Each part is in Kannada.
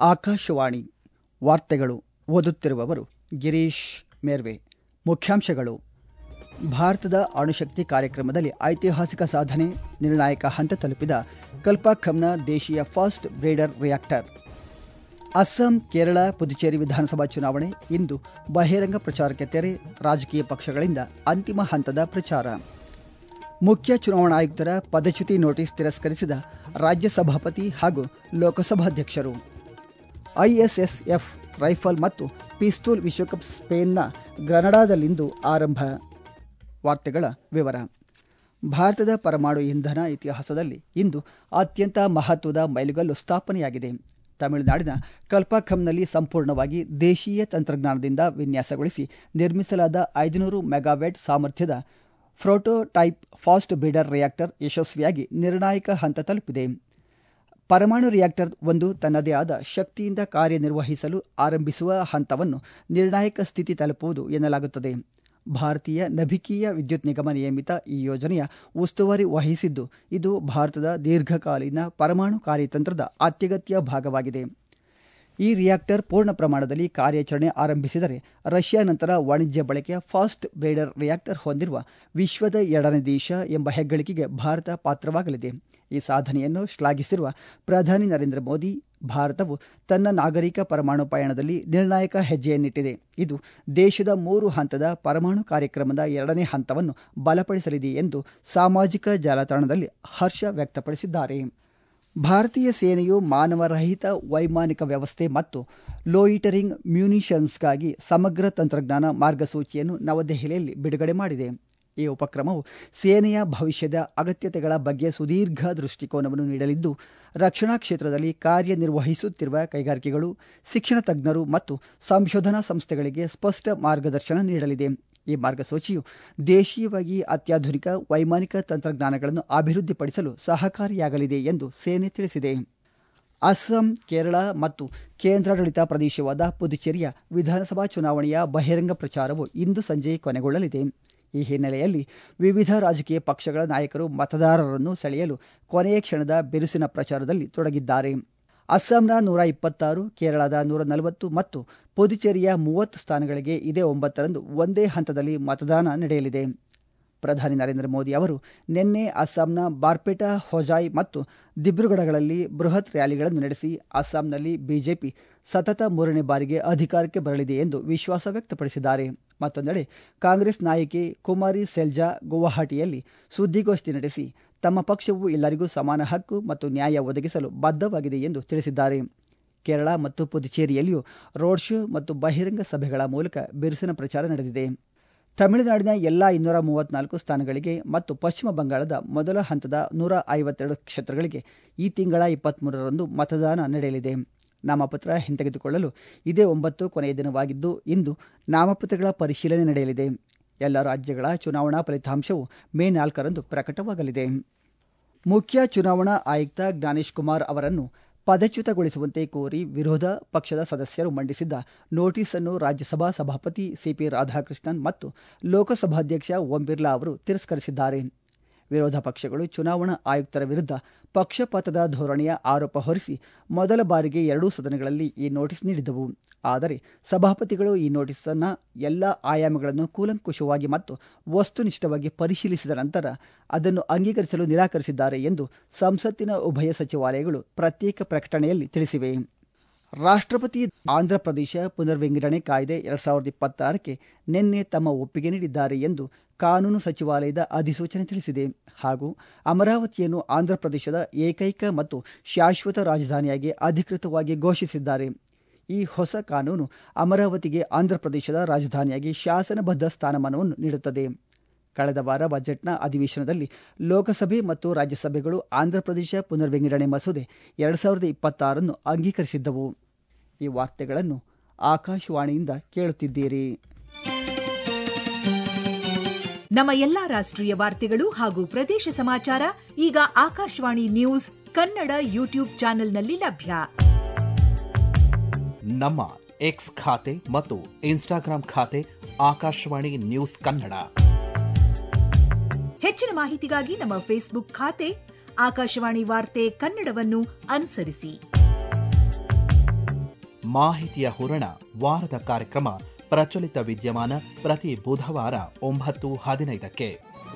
ಆಕಾಶವಾಣಿ ವಾರ್ತೆಗಳು ಓದುತ್ತಿರುವವರು ಗಿರೀಶ್ ಮೇರ್ವೆ ಮುಖ್ಯಾಂಶಗಳು ಭಾರತದ ಅಣುಶಕ್ತಿ ಕಾರ್ಯಕ್ರಮದಲ್ಲಿ ಐತಿಹಾಸಿಕ ಸಾಧನೆ ನಿರ್ಣಾಯಕ ಹಂತ ತಲುಪಿದ ಕಲ್ಪಾಖಂನ ದೇಶೀಯ fast breeder reactor Assam Kerala Puducherry ವಿಧಾನಸಭಾ ಚುನಾವಣೆ ಇಂದು ಬಹಿರಂಗ ಪ್ರಚಾರಕ್ಕೆ ತೆರೆ ರಾಜಕೀಯ ಪಕ್ಷಗಳಿಂದ ಅಂತಿಮ ಹಂತದ ಪ್ರಚಾರ ಮುಖ್ಯ ಚುನಾವಣಾ ಆಯುಕ್ತರ ಪದಚ್ಯುತಿ ನೋಟಿಸ್ ತಿರಸ್ಕರಿಸಿದ ರಾಜ್ಯ ಸಭಾಪತಿ ಹಾಗೂ ಲೋಕಸಭಾಧ್ಯಕ್ಷರು ಐಎಸ್ಎಸ್ಎಫ್ ರೈಫಲ್ ಮತ್ತು ಪಿಸ್ತೂಲ್ ವಿಶ್ವಕಪ್ ಸ್ಪೇನ್ನ ಗ್ರನಡಾದಲ್ಲಿಂದು ಆರಂಭ ವಾರ್ತೆಗಳ ವಿವರ ಭಾರತದ ಪರಮಾಣು ಇಂಧನ ಇತಿಹಾಸದಲ್ಲಿ ಇಂದು ಅತ್ಯಂತ ಮಹತ್ವದ ಮೈಲುಗಲ್ಲು ಸ್ಥಾಪನೆಯಾಗಿದೆ ತಮಿಳುನಾಡಿನ ಕಲ್ಪಾಖಂನಲ್ಲಿ ಸಂಪೂರ್ಣವಾಗಿ ದೇಶೀಯ ತಂತ್ರಜ್ಞಾನದಿಂದ ವಿನ್ಯಾಸಗೊಳಿಸಿ ನಿರ್ಮಿಸಲಾದ ಐದುನೂರು ಮೆಗಾವ್ಯಾಟ್ ಸಾಮರ್ಥ್ಯದ ಫ್ರೋಟೋಟೈಪ್ ಫಾಸ್ಟ್ ಬ್ರೀಡರ್ ರಿಯಾಕ್ಟರ್ ಯಶಸ್ವಿಯಾಗಿ ನಿರ್ಣಾಯಕ ಹಂತ ತಲುಪಿದೆ ಪರಮಾಣು ರಿಯಾಕ್ಟರ್ ಒಂದು ತನ್ನದೇ ಆದ ಶಕ್ತಿಯಿಂದ ಕಾರ್ಯನಿರ್ವಹಿಸಲು ಆರಂಭಿಸುವ ಹಂತವನ್ನು ನಿರ್ಣಾಯಕ ಸ್ಥಿತಿ ತಲುಪುವುದು ಎನ್ನಲಾಗುತ್ತದೆ ಭಾರತೀಯ ನಭಿಕೀಯ ವಿದ್ಯುತ್ ನಿಗಮ ನಿಯಮಿತ ಈ ಯೋಜನೆಯ ಉಸ್ತುವಾರಿ ವಹಿಸಿದ್ದು ಇದು ಭಾರತದ ದೀರ್ಘಕಾಲೀನ ಪರಮಾಣು ಕಾರ್ಯತಂತ್ರದ ಅತ್ಯಗತ್ಯ ಭಾಗವಾಗಿದೆ ಈ ರಿಯಾಕ್ಟರ್ ಪೂರ್ಣ ಪ್ರಮಾಣದಲ್ಲಿ ಕಾರ್ಯಾಚರಣೆ ಆರಂಭಿಸಿದರೆ ರಷ್ಯಾ ನಂತರ ವಾಣಿಜ್ಯ ಬಳಕೆಯ ಫಾಸ್ಟ್ ಬ್ರೇಡರ್ ರಿಯಾಕ್ಟರ್ ಹೊಂದಿರುವ ವಿಶ್ವದ ಎರಡನೇ ದೇಶ ಎಂಬ ಹೆಗ್ಗಳಿಕೆಗೆ ಭಾರತ ಪಾತ್ರವಾಗಲಿದೆ ಈ ಸಾಧನೆಯನ್ನು ಶ್ಲಾಘಿಸಿರುವ ಪ್ರಧಾನಿ ನರೇಂದ್ರ ಮೋದಿ ಭಾರತವು ತನ್ನ ನಾಗರಿಕ ಪರಮಾಣು ಪಯಣದಲ್ಲಿ ನಿರ್ಣಾಯಕ ಹೆಜ್ಜೆಯನ್ನಿಟ್ಟಿದೆ ಇದು ದೇಶದ ಮೂರು ಹಂತದ ಪರಮಾಣು ಕಾರ್ಯಕ್ರಮದ ಎರಡನೇ ಹಂತವನ್ನು ಬಲಪಡಿಸಲಿದೆ ಎಂದು ಸಾಮಾಜಿಕ ಜಾಲತಾಣದಲ್ಲಿ ಹರ್ಷ ವ್ಯಕ್ತಪಡಿಸಿದ್ದಾರೆ ಭಾರತೀಯ ಸೇನೆಯು ಮಾನವರಹಿತ ವೈಮಾನಿಕ ವ್ಯವಸ್ಥೆ ಮತ್ತು ಲೋಯಿಟರಿಂಗ್ ಮ್ಯೂನಿಷನ್ಸ್ಗಾಗಿ ಸಮಗ್ರ ತಂತ್ರಜ್ಞಾನ ಮಾರ್ಗಸೂಚಿಯನ್ನು ನವದೆಹಲಿಯಲ್ಲಿ ಬಿಡುಗಡೆ ಮಾಡಿದೆ ಈ ಉಪಕ್ರಮವು ಸೇನೆಯ ಭವಿಷ್ಯದ ಅಗತ್ಯತೆಗಳ ಬಗ್ಗೆ ಸುದೀರ್ಘ ದೃಷ್ಟಿಕೋನವನ್ನು ನೀಡಲಿದ್ದು ರಕ್ಷಣಾ ಕ್ಷೇತ್ರದಲ್ಲಿ ಕಾರ್ಯನಿರ್ವಹಿಸುತ್ತಿರುವ ಕೈಗಾರಿಕೆಗಳು ಶಿಕ್ಷಣ ತಜ್ಞರು ಮತ್ತು ಸಂಶೋಧನಾ ಸಂಸ್ಥೆಗಳಿಗೆ ಸ್ಪಷ್ಟ ಮಾರ್ಗದರ್ಶನ ನೀಡಲಿದೆ ಈ ಮಾರ್ಗಸೂಚಿಯು ದೇಶೀಯವಾಗಿ ಅತ್ಯಾಧುನಿಕ ವೈಮಾನಿಕ ತಂತ್ರಜ್ಞಾನಗಳನ್ನು ಅಭಿವೃದ್ಧಿಪಡಿಸಲು ಸಹಕಾರಿಯಾಗಲಿದೆ ಎಂದು ಸೇನೆ ತಿಳಿಸಿದೆ ಅಸ್ಸಾಂ ಕೇರಳ ಮತ್ತು ಕೇಂದ್ರಾಡಳಿತ ಪ್ರದೇಶವಾದ ಪುದುಚೇರಿಯ ವಿಧಾನಸಭಾ ಚುನಾವಣೆಯ ಬಹಿರಂಗ ಪ್ರಚಾರವು ಇಂದು ಸಂಜೆ ಕೊನೆಗೊಳ್ಳಲಿದೆ ಈ ಹಿನ್ನೆಲೆಯಲ್ಲಿ ವಿವಿಧ ರಾಜಕೀಯ ಪಕ್ಷಗಳ ನಾಯಕರು ಮತದಾರರನ್ನು ಸೆಳೆಯಲು ಕೊನೆಯ ಕ್ಷಣದ ಬಿರುಸಿನ ಪ್ರಚಾರದಲ್ಲಿ ತೊಡಗಿದ್ದಾರೆ ಅಸ್ಸಾಂನ ನೂರ ಇಪ್ಪತ್ತಾರು ಕೇರಳದ ನೂರ ನಲವತ್ತು ಮತ್ತು ಪುದುಚೇರಿಯ ಮೂವತ್ತು ಸ್ಥಾನಗಳಿಗೆ ಇದೇ ಒಂಬತ್ತರಂದು ಒಂದೇ ಹಂತದಲ್ಲಿ ಮತದಾನ ನಡೆಯಲಿದೆ ಪ್ರಧಾನಿ ನರೇಂದ್ರ ಮೋದಿ ಅವರು ನಿನ್ನೆ ಅಸ್ಸಾಂನ ಬಾರ್ಪೇಟಾ ಹೊಜಾಯ್ ಮತ್ತು ದಿಬ್ರುಗಢಗಳಲ್ಲಿ ಬೃಹತ್ ರ್ಯಾಲಿಗಳನ್ನು ನಡೆಸಿ ಅಸ್ಸಾಂನಲ್ಲಿ ಬಿಜೆಪಿ ಸತತ ಮೂರನೇ ಬಾರಿಗೆ ಅಧಿಕಾರಕ್ಕೆ ಬರಲಿದೆ ಎಂದು ವಿಶ್ವಾಸ ವ್ಯಕ್ತಪಡಿಸಿದ್ದಾರೆ ಮತ್ತೊಂದೆಡೆ ಕಾಂಗ್ರೆಸ್ ನಾಯಕಿ ಕುಮಾರಿ ಸೆಲ್ಜಾ ಗುವಾಹಟಿಯಲ್ಲಿ ಸುದ್ದಿಗೋಷ್ಠಿ ನಡೆಸಿ ತಮ್ಮ ಪಕ್ಷವು ಎಲ್ಲರಿಗೂ ಸಮಾನ ಹಕ್ಕು ಮತ್ತು ನ್ಯಾಯ ಒದಗಿಸಲು ಬದ್ಧವಾಗಿದೆ ಎಂದು ತಿಳಿಸಿದ್ದಾರೆ ಕೇರಳ ಮತ್ತು ಪುದುಚೇರಿಯಲ್ಲಿಯೂ ರೋಡ್ ಶೋ ಮತ್ತು ಬಹಿರಂಗ ಸಭೆಗಳ ಮೂಲಕ ಬಿರುಸಿನ ಪ್ರಚಾರ ನಡೆದಿದೆ ತಮಿಳುನಾಡಿನ ಎಲ್ಲ ಇನ್ನೂರ ಮೂವತ್ನಾಲ್ಕು ಸ್ಥಾನಗಳಿಗೆ ಮತ್ತು ಪಶ್ಚಿಮ ಬಂಗಾಳದ ಮೊದಲ ಹಂತದ ನೂರ ಐವತ್ತೆರಡು ಕ್ಷೇತ್ರಗಳಿಗೆ ಈ ತಿಂಗಳ ಇಪ್ಪತ್ಮೂರರಂದು ಮತದಾನ ನಡೆಯಲಿದೆ ನಾಮಪತ್ರ ಹಿಂತೆಗೆದುಕೊಳ್ಳಲು ಇದೇ ಒಂಬತ್ತು ಕೊನೆಯ ದಿನವಾಗಿದ್ದು ಇಂದು ನಾಮಪತ್ರಗಳ ಪರಿಶೀಲನೆ ನಡೆಯಲಿದೆ ಎಲ್ಲ ರಾಜ್ಯಗಳ ಚುನಾವಣಾ ಫಲಿತಾಂಶವು ಮೇ ನಾಲ್ಕರಂದು ಪ್ರಕಟವಾಗಲಿದೆ ಮುಖ್ಯ ಚುನಾವಣಾ ಆಯುಕ್ತ ಜ್ಞಾನೇಶ್ ಕುಮಾರ್ ಅವರನ್ನು ಪದಚ್ಯುತಗೊಳಿಸುವಂತೆ ಕೋರಿ ವಿರೋಧ ಪಕ್ಷದ ಸದಸ್ಯರು ಮಂಡಿಸಿದ್ದ ನೋಟಿಸ್ ಅನ್ನು ರಾಜ್ಯಸಭಾ ಸಭಾಪತಿ ಸಿಪಿ ರಾಧಾಕೃಷ್ಣನ್ ಮತ್ತು ಲೋಕಸಭಾಧ್ಯಕ್ಷ ಓಂ ಬಿರ್ಲಾ ಅವರು ತಿರಸ್ಕರಿಸಿದ್ದಾರೆ ವಿರೋಧ ಪಕ್ಷಗಳು ಚುನಾವಣಾ ಆಯುಕ್ತರ ವಿರುದ್ಧ ಪಕ್ಷಪಾತದ ಧೋರಣೆಯ ಆರೋಪ ಹೊರಿಸಿ ಮೊದಲ ಬಾರಿಗೆ ಎರಡೂ ಸದನಗಳಲ್ಲಿ ಈ ನೋಟಿಸ್ ನೀಡಿದ್ದವು ಆದರೆ ಸಭಾಪತಿಗಳು ಈ ನೋಟಿಸ್ ಅನ್ನ ಎಲ್ಲ ಆಯಾಮಗಳನ್ನು ಕೂಲಂಕುಷವಾಗಿ ಮತ್ತು ವಸ್ತುನಿಷ್ಠವಾಗಿ ಪರಿಶೀಲಿಸಿದ ನಂತರ ಅದನ್ನು ಅಂಗೀಕರಿಸಲು ನಿರಾಕರಿಸಿದ್ದಾರೆ ಎಂದು ಸಂಸತ್ತಿನ ಉಭಯ ಸಚಿವಾಲಯಗಳು ಪ್ರತ್ಯೇಕ ಪ್ರಕಟಣೆಯಲ್ಲಿ ತಿಳಿಸಿವೆ ರಾಷ್ಟ್ರಪತಿ ಆಂಧ್ರಪ್ರದೇಶ ಪುನರ್ವಿಂಗಡಣೆ ಕಾಯ್ದೆ ಎರಡ್ ಸಾವಿರದ ಇಪ್ಪತ್ತಾರಕ್ಕೆ ನಿನ್ನೆ ತಮ್ಮ ಒಪ್ಪಿಗೆ ನೀಡಿದ್ದಾರೆ ಎಂದು ಕಾನೂನು ಸಚಿವಾಲಯದ ಅಧಿಸೂಚನೆ ತಿಳಿಸಿದೆ ಹಾಗೂ ಅಮರಾವತಿಯನ್ನು ಆಂಧ್ರಪ್ರದೇಶದ ಏಕೈಕ ಮತ್ತು ಶಾಶ್ವತ ರಾಜಧಾನಿಯಾಗಿ ಅಧಿಕೃತವಾಗಿ ಘೋಷಿಸಿದ್ದಾರೆ ಈ ಹೊಸ ಕಾನೂನು ಅಮರಾವತಿಗೆ ಆಂಧ್ರಪ್ರದೇಶದ ರಾಜಧಾನಿಯಾಗಿ ಶಾಸನಬದ್ಧ ಸ್ಥಾನಮಾನವನ್ನು ನೀಡುತ್ತದೆ ಕಳೆದ ವಾರ ಬಜೆಟ್ನ ಅಧಿವೇಶನದಲ್ಲಿ ಲೋಕಸಭೆ ಮತ್ತು ರಾಜ್ಯಸಭೆಗಳು ಆಂಧ್ರಪ್ರದೇಶ ಪುನರ್ವಿಂಗಡಣೆ ಮಸೂದೆ ಎರಡು ಸಾವಿರದ ಇಪ್ಪತ್ತಾರನ್ನು ಅಂಗೀಕರಿಸಿದ್ದವು ಈ ವಾರ್ತೆಗಳನ್ನು ಆಕಾಶವಾಣಿಯಿಂದ ಕೇಳುತ್ತಿದ್ದೀರಿ ನಮ್ಮ ಎಲ್ಲಾ ರಾಷ್ಟ್ರೀಯ ವಾರ್ತೆಗಳು ಹಾಗೂ ಪ್ರದೇಶ ಸಮಾಚಾರ ಈಗ ಆಕಾಶವಾಣಿ ನ್ಯೂಸ್ ಕನ್ನಡ ಯೂಟ್ಯೂಬ್ ಚಾನೆಲ್ನಲ್ಲಿ ಲಭ್ಯ ನಮ್ಮ ಎಕ್ಸ್ ಖಾತೆ ಮತ್ತು ಇನ್ಸ್ಟಾಗ್ರಾಂ ಖಾತೆ ಆಕಾಶವಾಣಿ ನ್ಯೂಸ್ ಕನ್ನಡ ಹೆಚ್ಚಿನ ಮಾಹಿತಿಗಾಗಿ ನಮ್ಮ ಫೇಸ್ಬುಕ್ ಖಾತೆ ಆಕಾಶವಾಣಿ ವಾರ್ತೆ ಕನ್ನಡವನ್ನು ಅನುಸರಿಸಿ ಮಾಹಿತಿಯ ಹೂರಣ ವಾರದ ಕಾರ್ಯಕ್ರಮ ಪ್ರಚಲಿತ ವಿದ್ಯಮಾನ ಪ್ರತಿ ಬುಧವಾರ ಒಂಬತ್ತು ಹದಿನೈದಕ್ಕೆ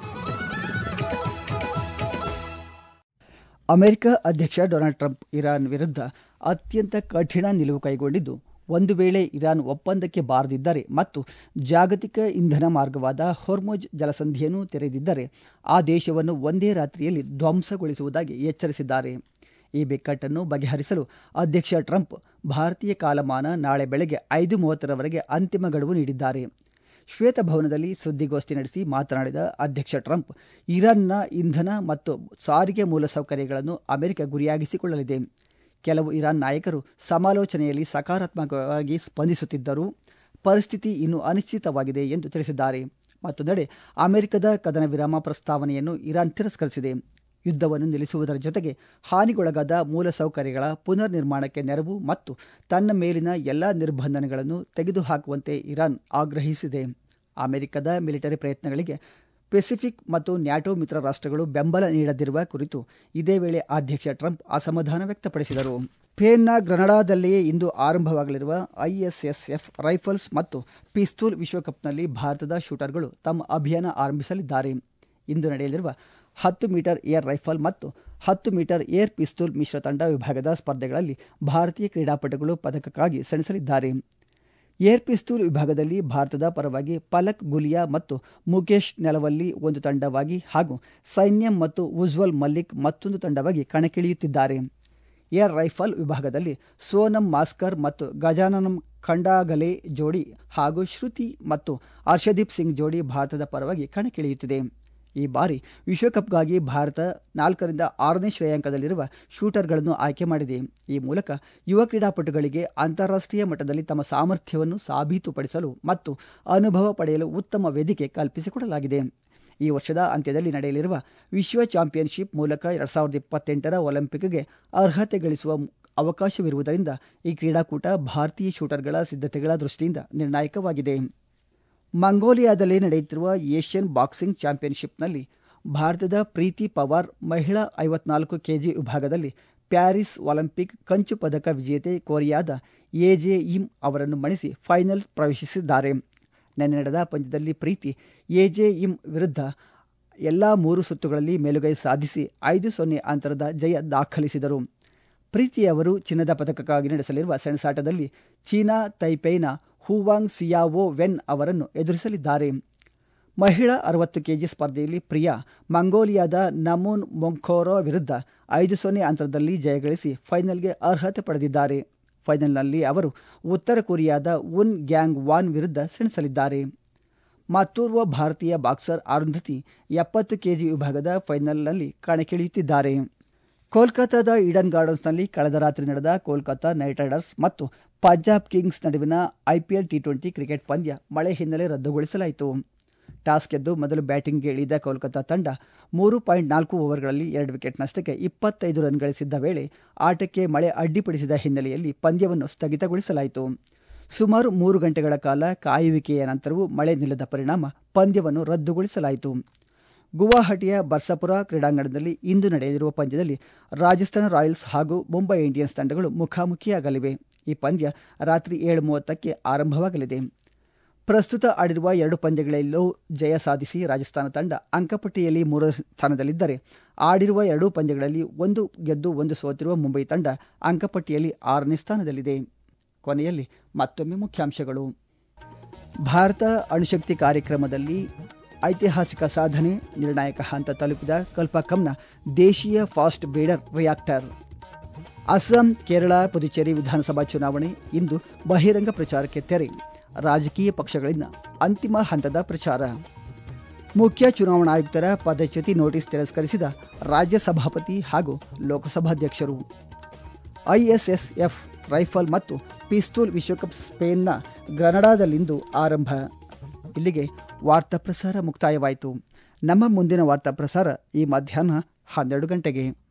ಅಮೆರಿಕ ಅಧ್ಯಕ್ಷ ಡೊನಾಲ್ಡ್ ಟ್ರಂಪ್ ಇರಾನ್ ವಿರುದ್ಧ ಅತ್ಯಂತ ಕಠಿಣ ನಿಲುವು ಕೈಗೊಂಡಿದ್ದು ಒಂದು ವೇಳೆ ಇರಾನ್ ಒಪ್ಪಂದಕ್ಕೆ ಬಾರದಿದ್ದರೆ ಮತ್ತು ಜಾಗತಿಕ ಇಂಧನ ಮಾರ್ಗವಾದ ಹೊರ್ಮೋಜ್ ಜಲಸಂಧಿಯನ್ನು ತೆರೆದಿದ್ದರೆ ಆ ದೇಶವನ್ನು ಒಂದೇ ರಾತ್ರಿಯಲ್ಲಿ ಧ್ವಂಸಗೊಳಿಸುವುದಾಗಿ ಎಚ್ಚರಿಸಿದ್ದಾರೆ ಈ ಬಿಕ್ಕಟ್ಟನ್ನು ಬಗೆಹರಿಸಲು ಅಧ್ಯಕ್ಷ ಟ್ರಂಪ್ ಭಾರತೀಯ ಕಾಲಮಾನ ನಾಳೆ ಬೆಳಗ್ಗೆ ಐದು ಮೂವತ್ತರವರೆಗೆ ಅಂತಿಮ ಗಡುವು ನೀಡಿದ್ದಾರೆ ಶ್ವೇತಭವನದಲ್ಲಿ ಸುದ್ದಿಗೋಷ್ಠಿ ನಡೆಸಿ ಮಾತನಾಡಿದ ಅಧ್ಯಕ್ಷ ಟ್ರಂಪ್ ಇರಾನ್ನ ಇಂಧನ ಮತ್ತು ಸಾರಿಗೆ ಮೂಲಸೌಕರ್ಯಗಳನ್ನು ಅಮೆರಿಕ ಗುರಿಯಾಗಿಸಿಕೊಳ್ಳಲಿದೆ ಕೆಲವು ಇರಾನ್ ನಾಯಕರು ಸಮಾಲೋಚನೆಯಲ್ಲಿ ಸಕಾರಾತ್ಮಕವಾಗಿ ಸ್ಪಂದಿಸುತ್ತಿದ್ದರೂ ಪರಿಸ್ಥಿತಿ ಇನ್ನೂ ಅನಿಶ್ಚಿತವಾಗಿದೆ ಎಂದು ತಿಳಿಸಿದ್ದಾರೆ ಮತ್ತೊಂದೆಡೆ ಅಮೆರಿಕದ ಕದನ ವಿರಾಮ ಪ್ರಸ್ತಾವನೆಯನ್ನು ಇರಾನ್ ತಿರಸ್ಕರಿಸಿದೆ ಯುದ್ಧವನ್ನು ನಿಲ್ಲಿಸುವುದರ ಜೊತೆಗೆ ಹಾನಿಗೊಳಗಾದ ಮೂಲಸೌಕರ್ಯಗಳ ಪುನರ್ ನಿರ್ಮಾಣಕ್ಕೆ ನೆರವು ಮತ್ತು ತನ್ನ ಮೇಲಿನ ಎಲ್ಲ ನಿರ್ಬಂಧನೆಗಳನ್ನು ತೆಗೆದುಹಾಕುವಂತೆ ಇರಾನ್ ಆಗ್ರಹಿಸಿದೆ ಅಮೆರಿಕದ ಮಿಲಿಟರಿ ಪ್ರಯತ್ನಗಳಿಗೆ ಪೆಸಿಫಿಕ್ ಮತ್ತು ನ್ಯಾಟೋ ಮಿತ್ರ ರಾಷ್ಟ್ರಗಳು ಬೆಂಬಲ ನೀಡದಿರುವ ಕುರಿತು ಇದೇ ವೇಳೆ ಅಧ್ಯಕ್ಷ ಟ್ರಂಪ್ ಅಸಮಾಧಾನ ವ್ಯಕ್ತಪಡಿಸಿದರು ಸ್ಪೇನ್ನ ಗ್ರನಡಾದಲ್ಲಿಯೇ ಇಂದು ಆರಂಭವಾಗಲಿರುವ ಐಎಸ್ಎಸ್ಎಫ್ ರೈಫಲ್ಸ್ ಮತ್ತು ಪಿಸ್ತೂಲ್ ವಿಶ್ವಕಪ್ನಲ್ಲಿ ಭಾರತದ ಶೂಟರ್ಗಳು ತಮ್ಮ ಅಭಿಯಾನ ಆರಂಭಿಸಲಿದ್ದಾರೆ ಇಂದು ನಡೆಯಲಿರುವ ಹತ್ತು ಮೀಟರ್ ಏರ್ ರೈಫಲ್ ಮತ್ತು ಹತ್ತು ಮೀಟರ್ ಏರ್ ಪಿಸ್ತೂಲ್ ಮಿಶ್ರ ತಂಡ ವಿಭಾಗದ ಸ್ಪರ್ಧೆಗಳಲ್ಲಿ ಭಾರತೀಯ ಕ್ರೀಡಾಪಟುಗಳು ಪದಕಕ್ಕಾಗಿ ಸೆಣಸಲಿದ್ದಾರೆ ಏರ್ ಪಿಸ್ತೂಲ್ ವಿಭಾಗದಲ್ಲಿ ಭಾರತದ ಪರವಾಗಿ ಪಲಕ್ ಗುಲಿಯಾ ಮತ್ತು ಮುಖೇಶ್ ನೆಲವಲ್ಲಿ ಒಂದು ತಂಡವಾಗಿ ಹಾಗೂ ಸೈನ್ಯಂ ಮತ್ತು ಉಜ್ವಲ್ ಮಲ್ಲಿಕ್ ಮತ್ತೊಂದು ತಂಡವಾಗಿ ಕಣಕ್ಕಿಳಿಯುತ್ತಿದ್ದಾರೆ ಏರ್ ರೈಫಲ್ ವಿಭಾಗದಲ್ಲಿ ಸೋನಂ ಮಾಸ್ಕರ್ ಮತ್ತು ಗಜಾನನಂ ಖಂಡಾಗಲೆ ಜೋಡಿ ಹಾಗೂ ಶ್ರುತಿ ಮತ್ತು ಹರ್ಷದೀಪ್ ಸಿಂಗ್ ಜೋಡಿ ಭಾರತದ ಪರವಾಗಿ ಕಣಕ್ಕಿಳಿಯುತ್ತಿದೆ ಈ ಬಾರಿ ವಿಶ್ವಕಪ್ಗಾಗಿ ಭಾರತ ನಾಲ್ಕರಿಂದ ಆರನೇ ಶ್ರೇಯಾಂಕದಲ್ಲಿರುವ ಶೂಟರ್ಗಳನ್ನು ಆಯ್ಕೆ ಮಾಡಿದೆ ಈ ಮೂಲಕ ಯುವ ಕ್ರೀಡಾಪಟುಗಳಿಗೆ ಅಂತಾರಾಷ್ಟ್ರೀಯ ಮಟ್ಟದಲ್ಲಿ ತಮ್ಮ ಸಾಮರ್ಥ್ಯವನ್ನು ಸಾಬೀತುಪಡಿಸಲು ಮತ್ತು ಅನುಭವ ಪಡೆಯಲು ಉತ್ತಮ ವೇದಿಕೆ ಕಲ್ಪಿಸಿಕೊಡಲಾಗಿದೆ ಈ ವರ್ಷದ ಅಂತ್ಯದಲ್ಲಿ ನಡೆಯಲಿರುವ ವಿಶ್ವ ಚಾಂಪಿಯನ್ಶಿಪ್ ಮೂಲಕ ಎರಡ್ ಸಾವಿರದ ಇಪ್ಪತ್ತೆಂಟರ ಒಲಿಂಪಿಕ್ಗೆ ಅರ್ಹತೆ ಗಳಿಸುವ ಅವಕಾಶವಿರುವುದರಿಂದ ಈ ಕ್ರೀಡಾಕೂಟ ಭಾರತೀಯ ಶೂಟರ್ಗಳ ಸಿದ್ಧತೆಗಳ ದೃಷ್ಟಿಯಿಂದ ನಿರ್ಣಾಯಕವಾಗಿದೆ ಮಂಗೋಲಿಯಾದಲ್ಲಿ ನಡೆಯುತ್ತಿರುವ ಏಷ್ಯನ್ ಬಾಕ್ಸಿಂಗ್ ಚಾಂಪಿಯನ್ಶಿಪ್ನಲ್ಲಿ ಭಾರತದ ಪ್ರೀತಿ ಪವಾರ್ ಮಹಿಳಾ ಐವತ್ನಾಲ್ಕು ಕೆಜಿ ವಿಭಾಗದಲ್ಲಿ ಪ್ಯಾರಿಸ್ ಒಲಿಂಪಿಕ್ ಕಂಚು ಪದಕ ವಿಜೇತೆ ಕೊರಿಯಾದ ಎಜೆ ಇಮ್ ಅವರನ್ನು ಮಣಿಸಿ ಫೈನಲ್ ಪ್ರವೇಶಿಸಿದ್ದಾರೆ ನಿನ್ನೆ ನಡೆದ ಪಂದ್ಯದಲ್ಲಿ ಪ್ರೀತಿ ಎಜೆ ಇಮ್ ವಿರುದ್ಧ ಎಲ್ಲ ಮೂರು ಸುತ್ತುಗಳಲ್ಲಿ ಮೇಲುಗೈ ಸಾಧಿಸಿ ಐದು ಸೊನ್ನೆ ಅಂತರದ ಜಯ ದಾಖಲಿಸಿದರು ಪ್ರೀತಿ ಅವರು ಚಿನ್ನದ ಪದಕಕ್ಕಾಗಿ ನಡೆಸಲಿರುವ ಸೆಣಸಾಟದಲ್ಲಿ ಚೀನಾ ತೈಪೈನ ಹೂವಾಂಗ್ ಸಿಯಾವೋ ವೆನ್ ಅವರನ್ನು ಎದುರಿಸಲಿದ್ದಾರೆ ಮಹಿಳಾ ಅರವತ್ತು ಕೆಜಿ ಸ್ಪರ್ಧೆಯಲ್ಲಿ ಪ್ರಿಯಾ ಮಂಗೋಲಿಯಾದ ನಮೂನ್ ಮೊಂಖೋರೋ ವಿರುದ್ಧ ಐದು ಸೊನ್ನೆ ಅಂತರದಲ್ಲಿ ಜಯಗಳಿಸಿ ಫೈನಲ್ಗೆ ಅರ್ಹತೆ ಪಡೆದಿದ್ದಾರೆ ಫೈನಲ್ನಲ್ಲಿ ಅವರು ಉತ್ತರ ಕೊರಿಯಾದ ಉನ್ ಗ್ಯಾಂಗ್ ವಾನ್ ವಿರುದ್ಧ ಸೆಣಸಲಿದ್ದಾರೆ ಮತ್ತೋರ್ವ ಭಾರತೀಯ ಬಾಕ್ಸರ್ ಅರುಂಧತಿ ಎಪ್ಪತ್ತು ಕೆಜಿ ವಿಭಾಗದ ಫೈನಲ್ನಲ್ಲಿ ಕಣಕ್ಕಿಳಿಯುತ್ತಿದ್ದಾರೆ ಕೋಲ್ಕತಾದ ಈಡನ್ ಗಾರ್ಡನ್ಸ್ನಲ್ಲಿ ಕಳೆದ ರಾತ್ರಿ ನಡೆದ ಕೋಲ್ಕತಾ ನೈಟ್ ರೈಡರ್ಸ್ ಮತ್ತು ಪಂಜಾಬ್ ಕಿಂಗ್ಸ್ ನಡುವಿನ ಐಪಿಎಲ್ ಟಿ ಟ್ವೆಂಟಿ ಕ್ರಿಕೆಟ್ ಪಂದ್ಯ ಮಳೆ ಹಿನ್ನೆಲೆ ರದ್ದುಗೊಳಿಸಲಾಯಿತು ಟಾಸ್ ಗೆದ್ದು ಮೊದಲು ಬ್ಯಾಟಿಂಗ್ಗೆ ಇಳಿದ ಕೋಲ್ಕತಾ ತಂಡ ಮೂರು ಪಾಯಿಂಟ್ ನಾಲ್ಕು ಓವರ್ಗಳಲ್ಲಿ ಎರಡು ವಿಕೆಟ್ ನಷ್ಟಕ್ಕೆ ಇಪ್ಪತ್ತೈದು ರನ್ ಗಳಿಸಿದ್ದ ವೇಳೆ ಆಟಕ್ಕೆ ಮಳೆ ಅಡ್ಡಿಪಡಿಸಿದ ಹಿನ್ನೆಲೆಯಲ್ಲಿ ಪಂದ್ಯವನ್ನು ಸ್ಥಗಿತಗೊಳಿಸಲಾಯಿತು ಸುಮಾರು ಮೂರು ಗಂಟೆಗಳ ಕಾಲ ಕಾಯುವಿಕೆಯ ನಂತರವೂ ಮಳೆ ನಿಲ್ಲದ ಪರಿಣಾಮ ಪಂದ್ಯವನ್ನು ರದ್ದುಗೊಳಿಸಲಾಯಿತು ಗುವಾಹಟಿಯ ಬರ್ಸಾಪುರ ಕ್ರೀಡಾಂಗಣದಲ್ಲಿ ಇಂದು ನಡೆಯಲಿರುವ ಪಂದ್ಯದಲ್ಲಿ ರಾಜಸ್ಥಾನ ರಾಯಲ್ಸ್ ಹಾಗೂ ಮುಂಬೈ ಇಂಡಿಯನ್ಸ್ ತಂಡಗಳು ಮುಖಾಮುಖಿಯಾಗಲಿವೆ ಈ ಪಂದ್ಯ ರಾತ್ರಿ ಏಳು ಮೂವತ್ತಕ್ಕೆ ಆರಂಭವಾಗಲಿದೆ ಪ್ರಸ್ತುತ ಆಡಿರುವ ಎರಡು ಪಂದ್ಯಗಳಲ್ಲೂ ಜಯ ಸಾಧಿಸಿ ರಾಜಸ್ಥಾನ ತಂಡ ಅಂಕಪಟ್ಟಿಯಲ್ಲಿ ಮೂರನೇ ಸ್ಥಾನದಲ್ಲಿದ್ದರೆ ಆಡಿರುವ ಎರಡೂ ಪಂದ್ಯಗಳಲ್ಲಿ ಒಂದು ಗೆದ್ದು ಒಂದು ಸೋತಿರುವ ಮುಂಬೈ ತಂಡ ಅಂಕಪಟ್ಟಿಯಲ್ಲಿ ಆರನೇ ಸ್ಥಾನದಲ್ಲಿದೆ ಕೊನೆಯಲ್ಲಿ ಮತ್ತೊಮ್ಮೆ ಮುಖ್ಯಾಂಶಗಳು ಭಾರತ ಅಣುಶಕ್ತಿ ಕಾರ್ಯಕ್ರಮದಲ್ಲಿ ಐತಿಹಾಸಿಕ ಸಾಧನೆ ನಿರ್ಣಾಯಕ ಹಂತ ತಲುಪಿದ ಕಲ್ಪಕಂನ ದೇಶೀಯ fast breeder reactor Assam Kerala Puducherry ವಿಧಾನಸಭಾ ಚುನಾವಣೆ ಇಂದು ಬಹಿರಂಗ ಪ್ರಚಾರಕ್ಕೆ ತೆರೆ ರಾಜಕೀಯ ಪಕ್ಷಗಳಿಂದ ಅಂತಿಮ ಹಂತದ ಪ್ರಚಾರ ಮುಖ್ಯ ಚುನಾವಣಾ ಆಯುಕ್ತರ ಪದಚ್ಯುತಿ ನೋಟಿಸ್ ತಿರಸ್ಕರಿಸಿದ ರಾಜ್ಯ ಸಭಾಪತಿ ಹಾಗೂ ಲೋಕಸಭಾಧ್ಯಕ್ಷರು ಐಎಸ್ಎಸ್ಎಫ್ ರೈಫಲ್ ಮತ್ತು ಪಿಸ್ತೂಲ್ ವಿಶ್ವಕಪ್ ಸ್ಪೇನ್ನ ಗ್ರನಡಾದಲ್ಲಿಂದು ಆರಂಭ ಇಲ್ಲಿಗೆ ವಾರ್ತಾ ಪ್ರಸಾರ ಮುಕ್ತಾಯವಾಯಿತು ನಮ್ಮ ಮುಂದಿನ ವಾರ್ತಾ ಪ್ರಸಾರ ಈ ಮಧ್ಯಾಹ್ನ ಹನ್ನೆರಡು ಗಂಟೆಗೆ